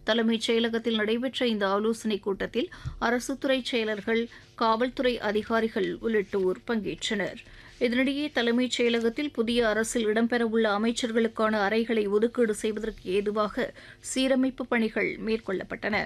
தலைமைச் செயலகத்தில் நடைபெற்ற இந்த ஆலோசனைக் கூட்டத்தில் அரசுத்துறை செயலர்கள் காவல்துறை அதிகாரிகள் உள்ளிட்டோர் பங்கேற்றனர் இதனிடையே தலைமைச் செயலகத்தில் புதிய அரசில் இடம்பெறவுள்ள அமைச்சர்களுக்கான அறைகளை ஒதுக்கீடு செய்வதற்கு ஏதுவாக சீரமைப்பு பணிகள் மேற்கொள்ளப்பட்டன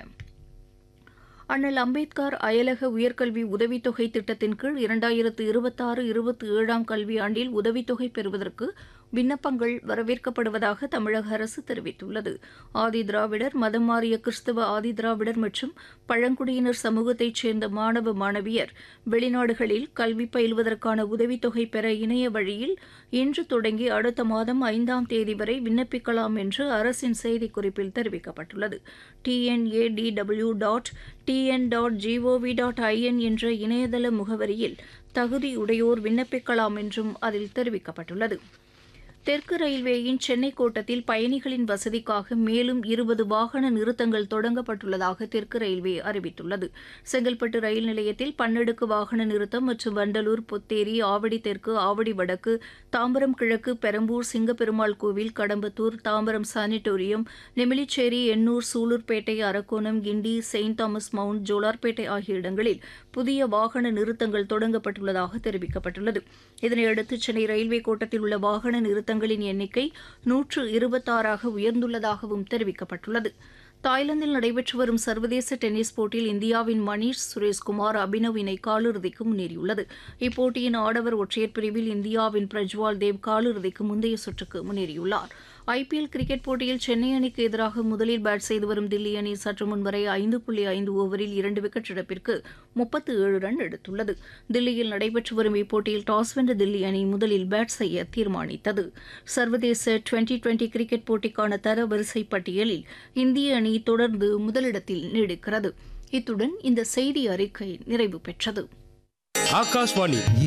அண்ணல் அம்பேத்கர் அயலக உயர்கல்வி உதவித்தொகை திட்டத்தின் கீழ் இரண்டாயிரத்து இருபத்தாறு இருபத்தி ஏழாம் கல்வியாண்டில் உதவித்தொகை பெறுவதற்கு விண்ணப்பங்கள் வரவேற்கப்படுவதாக தமிழக அரசு தெரிவித்துள்ளது ஆதி திராவிடர் மதம் மாறிய கிறிஸ்தவ ஆதி திராவிடர் மற்றும் பழங்குடியினர் சமூகத்தைச் சேர்ந்த மாணவ மாணவியர் வெளிநாடுகளில் கல்வி பயில்வதற்கான உதவித்தொகை பெற இணைய வழியில் இன்று தொடங்கி அடுத்த மாதம் ஐந்தாம் தேதி வரை விண்ணப்பிக்கலாம் என்று அரசின் செய்திக்குறிப்பில் தெரிவிக்கப்பட்டுள்ளது TNADW dot TN dot GOV dot IN என்ற இணையதள முகவரியில் தகுதியுடையோர் விண்ணப்பிக்கலாம் என்றும் அதில் தெரிவிக்கப்பட்டுள்ளது தெற்கு ரயில்வேயின் சென்னை கோட்டத்தில் பயணிகளின் வசதிக்காக மேலும் இருபது வாகன நிறுத்தங்கள் தொடங்கப்பட்டுள்ளதாக தெற்கு ரயில்வே அறிவித்துள்ளது செங்கல்பட்டு ரயில் நிலையத்தில் பன்னடுக்கு வாகன நிறுத்தம் மற்றும் வண்டலூர் பொத்தேரி ஆவடி தெற்கு ஆவடி வடக்கு தாம்பரம் கிழக்கு Perambur Singaperumal Koil Kadambathur Tambaram sanatorium Nemilichery Ennore Sullurpeta Arakkonam Guindy Saint Thomas Mount Jolarpettai ஆகிய இடங்களில் புதிய வாகன நிறுத்தங்கள் தொடங்கப்பட்டுள்ளதாக தெரிவிக்கப்பட்டுள்ளது இதனையடுத்து சென்னை ரயில்வே கோட்டத்தில் உள்ள வாகன நிறுத்தங்களின் எண்ணிக்கை நூற்று இருபத்தாறாக உயர்ந்துள்ளதாகவும் தெரிவிக்கப்பட்டுள்ளது தாய்லாந்தில் நடைபெற்று வரும் சர்வதேச டென்னிஸ் போட்டியில் இந்தியாவின் மணீஷ் சுரேஷ்குமார் அபினவ் இணை காலிறுதிக்கு முன்னேறியுள்ளது இப்போட்டியின் ஆடவர் ஒற்றையர் பிரிவில் இந்தியாவின் பிரஜ்வால் தேவ் காலிறுதிக்கு முந்தைய சுற்றுக்கு முன்னேறியுள்ளார் ஐபிஎல் கிரிக்கெட் போட்டியில் சென்னை அணிக்கு எதிராக முதலில் பேட் செய்து வரும் தில்லி அணி சற்று முன்வரை ஐந்து புள்ளி ஐந்து ஓவரில் இரண்டு விக்கெட் இழப்பிற்கு முப்பத்து ஏழு ரன் எடுத்துள்ளது தில்லியில் நடைபெற்று வரும் இப்போட்டியில் டாஸ் வென்ற தில்லி அணி முதலில் பேட் செய்ய தீர்மானித்தது சர்வதேச டுவெண்டி டுவெண்டி கிரிக்கெட் போட்டிக்கான தரவரிசை பட்டியலில் இந்திய அணி தொடர்ந்து முதலிடத்தில் நீடிக்கிறது இத்துடன் இந்த செய்தி அறிக்கை நிறைவு பெற்றது ஆகாஷ்வாணி